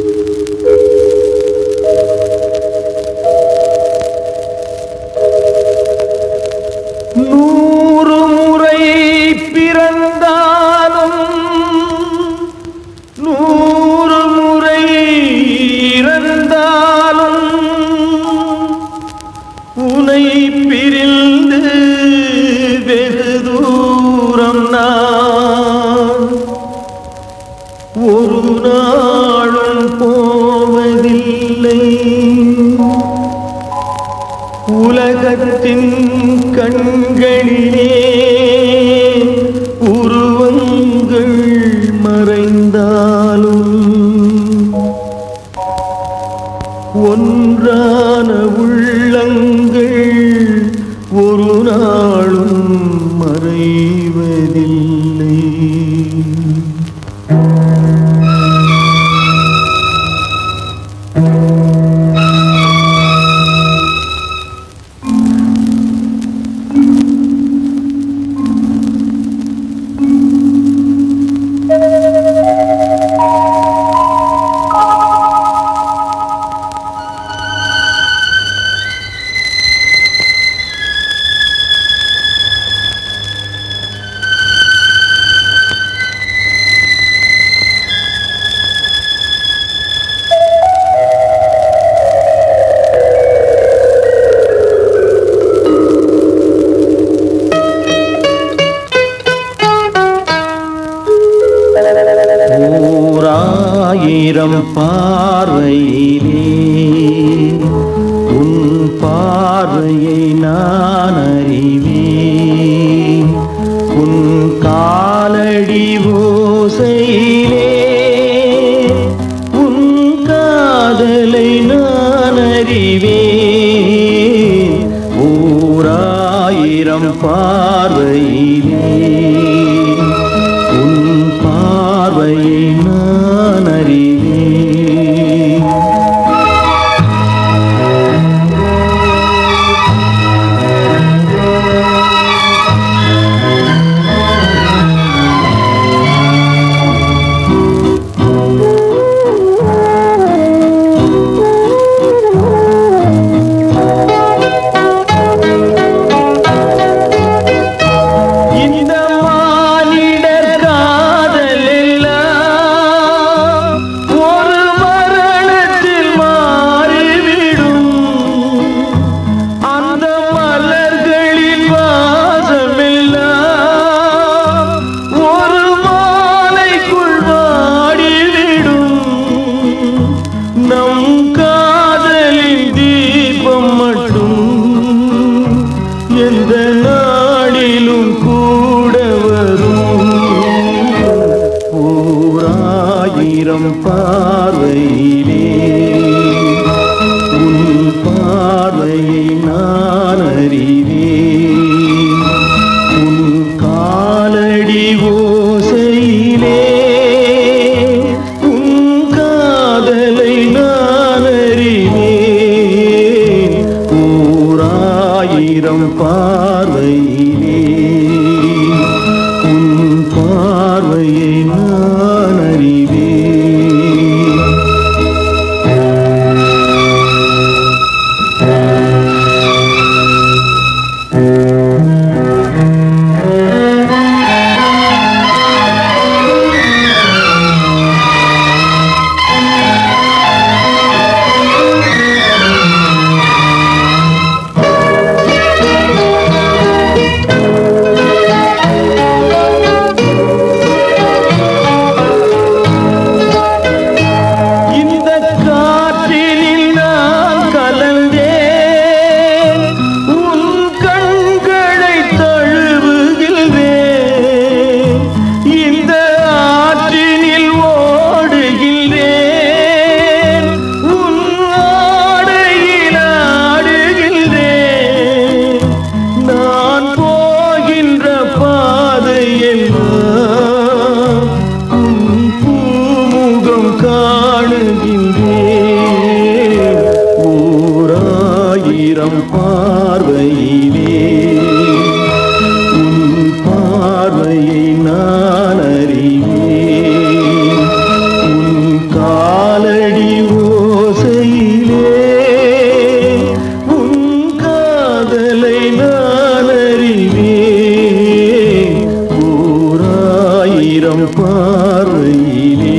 நூறு முறை பிறந்தாலும் நூறு முறை இறந்தாலும் உனை பிரிந்து வெகு தூரம் நான் ஒரு நாளும் போவதில்லை உலகத்தின் கண்களிலே உருவங்கள் மறைந்தாலும் ஒன்றான உள்ளங்கள் ஒரு நாளும் மறைவதில்லை ஓராயிரம் பார்வையிலே உன் பார்வையை நான் அறிவேன் உன் காலடி ஓசையிலே உன் காதலை நான் அறிவேன் ஓராயிரம் பார்வையிலே உன் பார்வையை நான் அறிவேன் இந்த மானிடர் காதல் எல்லாம் ஒரு மரணத்தில் மாறிவிடும் அந்த மலர்களின் வாசமெல்லாம் ஒரு மாலைக்குள் வாடிவிடும் நம் காதலின் தீபம் மட்டும் எந்த நாளிலும் கூட வரும் ஓராயிரம் பார்வையிலே உன் பார்வையை நான் அறிவேன் உன் காலடி ஓசையிலே உன் காதலை நான் அறிவேன் ஓராயிரம் பார்வையிலே உன் பார்வையை நான் அறிவேன் பார்வையிலே